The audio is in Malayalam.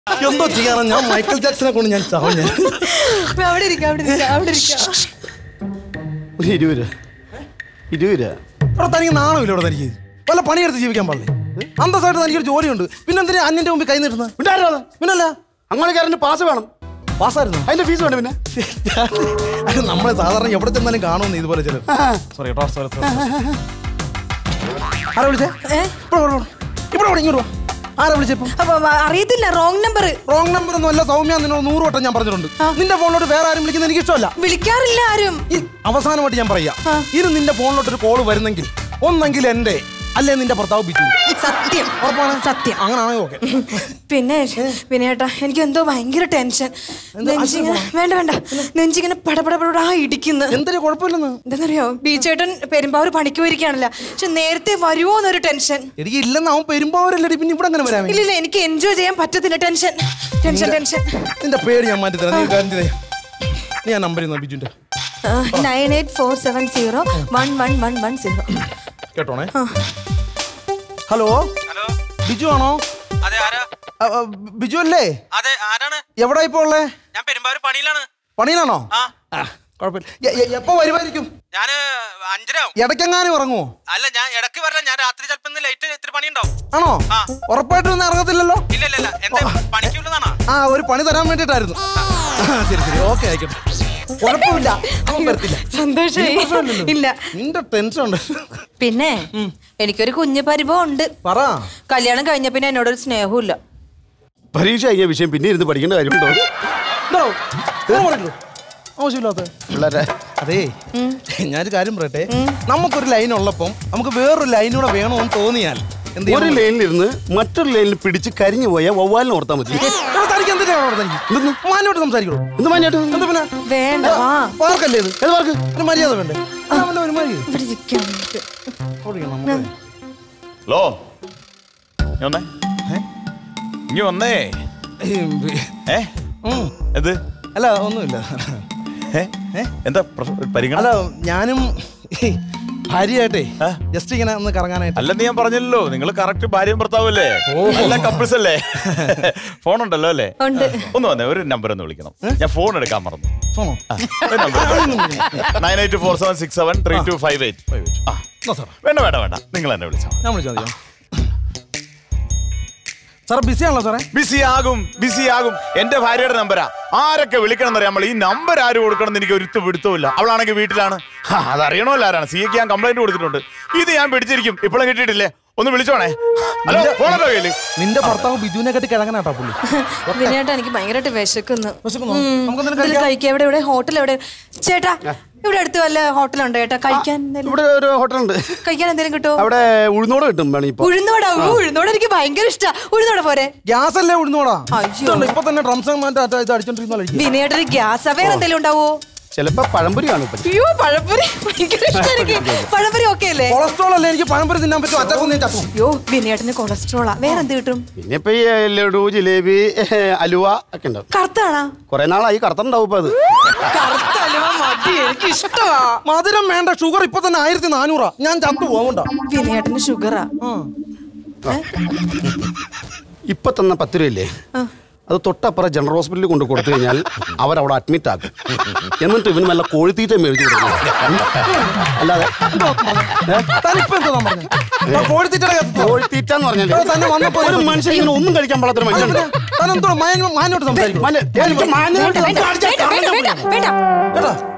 എന്തോ ചെയ്യാനാ ഞാൻ മൈക്കിൾ ജാക്സനെ കൊണ്ട് ഞാൻ ചാവും ഞാൻ അവിടെ ഇരിക്കാം അവിടെ ഇരിക്കാം അവിടെ ഇരിക്കാം ഒരു ഇരുപത് രൂപ ഇരുപത് രൂപ ഇവിടെ തനിക്ക് നാണമില്ല ഇവിടെ തനിക്ക് വല്ല പണിയെടുത്ത് ജീവിക്കാൻ പാടില്ലേ അന്തസ്സായിട്ട് തനിക്കൊരു ജോലിയുണ്ട് പിന്നെ എന്തിനാ അന്യന്റെ മുമ്പിൽ കൈ നീട്ടുന്നത് ഉണ്ടായിരുന്നോ പിന്നല്ല അങ്ങനെ കയറിന് പാസ് വേണം പാസ്സായിരുന്നു അതിന്റെ ഫീസ് വേണം പിന്നെ അത് നമ്മളെ സാധാരണ എവിടെ ചെന്നാലും കാണുമെന്ന് ഇതുപോലെ ചിലർ സോറി കേട്ടോ സോറി ആരാ വിളിച്ചേ ഏ? ഇവിടെ ഇവിടെ, ഇവിടെ. ഇവിടെ ഇവിടെ ഇങ്ങോട്ട് വാ. ആരാ വിളിച്ചപ്പോ അപ്പൊ അപ്പൊ അറിയത്തില്ല റോങ് നമ്പർ റോങ് നമ്പർ ഒന്നും അല്ല സൗമ്യ നിന്നോട് നൂറ് വട്ടം ഞാൻ പറഞ്ഞിട്ടുണ്ട് നിന്റെ ഫോണിലോട്ട് വേറെ ആരും വിളിക്കുന്നത് എനിക്ക് ഇഷ്ടമല്ല വിളിക്കാറില്ല ആരും ഈ അവസാനമായിട്ട് ഞാൻ പറയാം ഇത് നിന്റെ ഫോണിലോട്ട് ഒരു കോള് വരുന്നെങ്കിൽ ഒന്നെങ്കിൽ എന്റെ അല്ലേ നിന്റെ ഭർത്താവ് ബിജു സത്യം ഉറപ്പാണ് സത്യം അങ്ങനാണെങ്കിൽ ഓക്കെ പിന്നെ പിന്നെ ഏട്ടാ എനിക്ക് എന്തോ ഭയങ്കര ടെൻഷൻ നെഞ്ചിങ്ങനെ വേണ്ട വേണ്ട നെഞ്ചിങ്ങനെ പടപടപടാ ഇടിക്കുന്നു എന്തൊരു കുഴപ്പമില്ലെന്ന് എന്താണെന്നറിയോ ബീച്ചേട്ടൻ പെരുമ്പാവൂർ പണിക്ക് പോയിരിക്കുകയാണല്ലോ പക്ഷെ നേരത്തെ വരുമോ എന്നൊരു ടെൻഷൻ എനിക്ക് ഇല്ലെന്ന് അവൻ പെരുമ്പാവൂരല്ലേ പിന്നെ ഇവിടെ അങ്ങനെ വരാൻ ഇല്ലില്ല എനിക്ക് എൻജോയ് ചെയ്യാൻ പറ്റത്തില്ല ടെൻഷൻ ടെൻഷൻ ടെൻഷൻ നിന്റെ പേര് ഞാൻ മാറ്റി തരാം നീ ഒരു കാര്യം ചെയ്തേ നീ ആ നമ്പർ ബിജുന്റെ nine eight four seven zero one one one one zero കേട്ടോണേ ഹലോ ഹലോ ബിജു ആണോ അതെ ആരാ ആ, ആ, ബിജു അല്ലേ അതെ ആരാണ് എവിടെ ഇപ്പോ ഉള്ളേ ഞാൻ പെരുമ്പാവൂർ പണിയിലാണ് പണിയിലാണോ ആ ആ, കുഴപ്പമില്ല എ- എ- എപ്പോ വരുമായിരിക്കും ഞാന് അഞ്ചരാവും ഇടയ്ക്കെങ്ങാനും ഇറങ്ങുമോ അല്ല ഞാൻ ഇടയ്ക്ക് വരില്ല ഞാൻ രാത്രി ചിലപ്പോ ഇന്ന് ലൈറ്റ് ഇത്തിരി പണിയുണ്ടാവും ആണോ ആ. ഉറപ്പായിട്ടും ഒന്നും ഇറങ്ങത്തില്ലല്ലോ ഇല്ല ഇല്ല ഇല്ല എന്താ പണിക്കുള്ളതാണോ ആ ഒരു പണി തരാൻ വേണ്ടിട്ടായിരുന്നു ശരി ശരി ഓക്കെ ആയിക്കോട്ടെ കുഴപ്പമില്ല അവൻ വരത്തില്ല സന്തോഷമായി പ്രശ്നമില്ലല്ലോ. ഇല്ല നിന്റെ ടെൻഷൻ ഉണ്ട് പിന്നെ എനിക്കൊരു കുഞ്ഞു പരിഭവം ഉണ്ട് പറ കല്യാണം കഴിഞ്ഞ പിന്നെ എന്നോടൊരു സ്നേഹവും ഇല്ല പരീക്ഷ കഴിഞ്ഞ വിഷയം പിന്നെ ഇരുന്ന് പഠിക്കേണ്ട കാര്യമുണ്ടോ എന്തോ? ഇങ്ങനെ പറയല്ലോ. ആവശ്യമില്ലാത്ത പിള്ളേരെ അതേ ഞാനൊരു കാര്യം പറയട്ടെ നമുക്കൊരു ലൈൻ ഉള്ളപ്പം നമുക്ക് വേറൊരു ലൈനൂടെ വേണമെന്ന് തോന്നിയാൽ എന്ത് ഒരു ചെയ്യണം? ലൈനിലിരുന്ന് മറ്റൊരു ലൈനിൽ പിടിച്ച് കരിഞ്ഞു പോയാൽ വവ്വാലിനെ ഓർത്താൽ മതി എടാ, തനിക്ക് എന്തിനാണ് അവിടെ തനിക്ക്? മാന്യമായിട്ട് സംസാരിക്കണോ എന്ത് മാനായിട്ട് എന്താ പിന്നെ വേണ്ട വാ പാർക്കല്ലേ ഇത് ഏത് പാർക്ക് ഒരു മര്യാദ വേണ്ടേ അവന്റെ ഒരു മര്യാദ ഇവിടെ ഇരിക്കാൻ വേണ്ടിട്ട്. ഓടിക്കണം നമുക്ക്. ഹലോ ഇങ്ങ് വന്നേ ഇനി വന്നേ ഏ ഉം. എന്ത് അല്ല ഒന്നുമില്ല ഏ എന്താ പ്രശ്നം? പരിഗണന അല്ല ഞാനും ഭാര്യയായിട്ടേ ആ? ജസ്റ്റ് ഇങ്ങനെ ഒന്ന് കറങ്ങാനായിട്ട് അല്ലെന്ന് ഞാൻ പറഞ്ഞല്ലോ നിങ്ങൾ കറക്റ്റ് ഭാര്യയും ഭർത്താവല്ലേ നല്ല കപ്പിൾസ് അല്ലേ ഫോൺ ഉണ്ടല്ലോ അല്ലേ ഉണ്ട്. ഒന്ന് വന്നേ ഒരു നമ്പർ ഒന്ന് വിളിക്കണം ഞാൻ ഫോൺ എടുക്കാൻ മറന്നു ഫോണോ nine eight four seven six seven three two five eight ആ എന്നാ സാറേ വേണ്ട വേണ്ട വേണ്ട നിങ്ങൾ എന്നെ വിളിച്ചാൽ ഞാൻ വിളിച്ചാൽ മതിയോ സാറേ ബിസി ആണല്ലോ സാറേ ബിസി ആകും ബിസി ആകും എന്റെ ഭാര്യയുടെ നമ്പരാ ആരൊക്കെ വിളിക്കണം എന്നറിയാം നമ്മൾ ഈ നമ്പർ ആര് കൊടുക്കണം എന്ന് എനിക്ക് ഒരുത്ത് പിടുത്തമില്ല അവളാണെങ്കിൽ വീട്ടിലാണ് ഹാ, അതറിയണമല്ലോ ആരാണ് സി എക്ക് ഞാൻ കംപ്ലൈന്റ് കൊടുത്തിട്ടുണ്ട് ഇത് ഞാൻ പിടിച്ചിരിക്കും ഇപ്പോഴും കിട്ടിയിട്ടില്ലേ ഒന്ന് വിളിച്ചോണേ ഹലോ ഫോണല്ലോ കയ്യില് നിന്റെ ഭർത്താവ് ബിജുവിനെ കെട്ടി കിഴങ്ങനാട്ടോ പുള്ളി വിനയേട്ടാ എനിക്ക് ഭയങ്കരമായിട്ട് വിശക്കുന്നു വിശക്കുന്നോ? ഉം. നമുക്ക് എന്തെങ്കിലും എന്തെങ്കിലും കഴിക്കാം എവിടെ എവിടെ ഹോട്ടൽ എവിടെ ചേട്ടാ ഇവിടെ അടുത്ത് വല്ല ഹോട്ടലുണ്ടോ ചേട്ടാ കഴിക്കാൻ എന്തെങ്കിലും ഇവിടെ ഒരു ഹോട്ടലുണ്ട് കഴിക്കാൻ എന്തെങ്കിലും കിട്ടുമോ അവിടെ ഉഴുന്നോട് കിട്ടും വേണം ഇപ്പൊ ഉഴുന്നോടാ ഓ, ഉഴുന്നോട് എനിക്ക് ഭയങ്കര ഇഷ്ടാ ഉഴുന്നോടെ പോരെ ഗ്യാസ് അല്ലേ ഉഴുന്നോടാ അയ്യോ. ഇതുണ്ട്, ഇപ്പൊ തന്നെ ഡ്രംസ് മാറ്റി ഇത് അടിച്ചോണ്ടിരുന്നോ വിനയേട്ടന് ഗ്യാസ് വേറെ എന്തെങ്കിലും ഉണ്ടാവോ ചിലപ്പോ പഴംപൊരി കാണും ഇപ്പൊ അയ്യോ പഴപ്പൊരി ഭയങ്കര ഇഷ്ടം എനിക്ക് പഴപ്പൊരി ഓക്കെ അല്ലേ കൊളസ്ട്രോൾ അല്ലേ എനിക്ക് പഴംപൊരി തിന്നാൻ പറ്റും അറ്റാക്കൊന്നും ഞാൻ ചത്തു അയ്യോ വിനയേട്ടന് കൊളസ്ട്രോളാ വേറെ എന്ത് കിട്ടും പിന്നെ ഇപ്പൊ ഈ ലഡു ജിലേബി അലുവ ഒക്കെ ഉണ്ടാവും കറുത്താണാ കുറെ നാളായി കറുത്തുണ്ടാവും ഇപ്പൊ അത് കറുത്ത അലുവ മതി എനിക്ക് ഇഷ്ടമാ മധുരം വേണ്ട ഷുഗർ ഇപ്പൊ തന്നെ ആയിരത്തി നാനൂറാ ഞാൻ ചത്തു പോകണ്ട വിനയേട്ടന് ഷുഗറാ ഇപ്പൊ തന്ന പത്ത് രൂപയില്ലേ അത് തൊട്ടപ്പുറം ജനറൽ ഹോസ്പിറ്റലിൽ കൊണ്ട് കൊടുത്തു കഴിഞ്ഞാൽ അവരവിടെ അഡ്മിറ്റ് ആക്കും എന്നിട്ട് ഇവന് നല്ല കോഴിത്തീറ്റ മേടിച്ചു കൊടുക്കും അല്ലാതെ തനിപ്പോ എന്താ പറഞ്ഞത് കോഴിത്തീറ്റയുടെ കേട്ടോ കോഴിത്തീറ്റ എന്ന് പറഞ്ഞാൽ എടാ, തന്നെ വന്നപ്പോ ഒരു മനുഷ്യൻ ഇങ്ങനെ ഒന്നും കഴിക്കാൻ പാടാത്തൊരു മനുഷ്യൻ താനെന്തോ മാന്യോട്ട് സംസാരിക്കും എനിക്ക് മാന്യമായിട്ട് വേണ്ട വേണ്ട വേണ്ട വേണ്ട വേണ്ട വേണ്ട കേട്ടാ